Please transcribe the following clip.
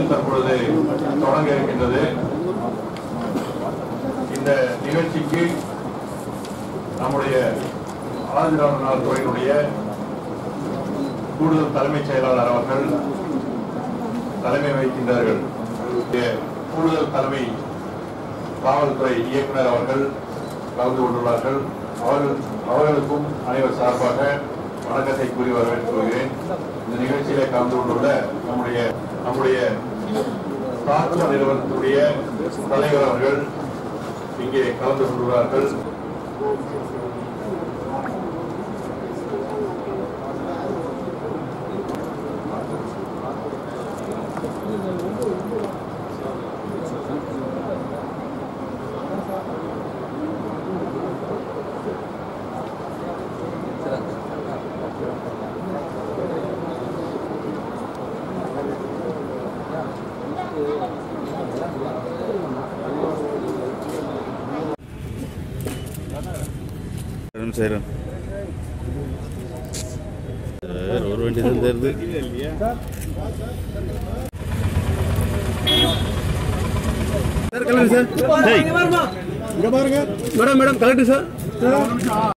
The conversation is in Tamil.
நிகழ்ச்சிகள் தற்பொழுது தொடங்க இருக்கின்றது இந்த நிகழ்ச்சிக்கு நம்முடைய ஆதிரான நாள் துறையினுடைய கூடுதல் தலைமைச் செயலாளர் அவர்கள் தலைமை வகிக்கின்றார்கள் இங்கே கூடுதல் தலைமை காவல்துறை இயக்குனர் அவர்கள் கலந்து கொண்டுள்ளார்கள் அவர்கள் அவர்களுக்கும் அனைவர் சார்பாக வணக்கத்தை கூறி வரவேற்றுக் கொள்கிறேன் இந்த நிகழ்ச்சியிலே கலந்து கொண்டுள்ள நம்முடைய நம்முடைய தாக்கும நிறுவனத்துடைய தலைவர் அவர்கள் இங்கே கலந்து கொண்டுள்ளார்கள் சேரும் சேரும் சார் ஒரு வண்டி தான் தெரியுது sir collector sir madam madam collector sir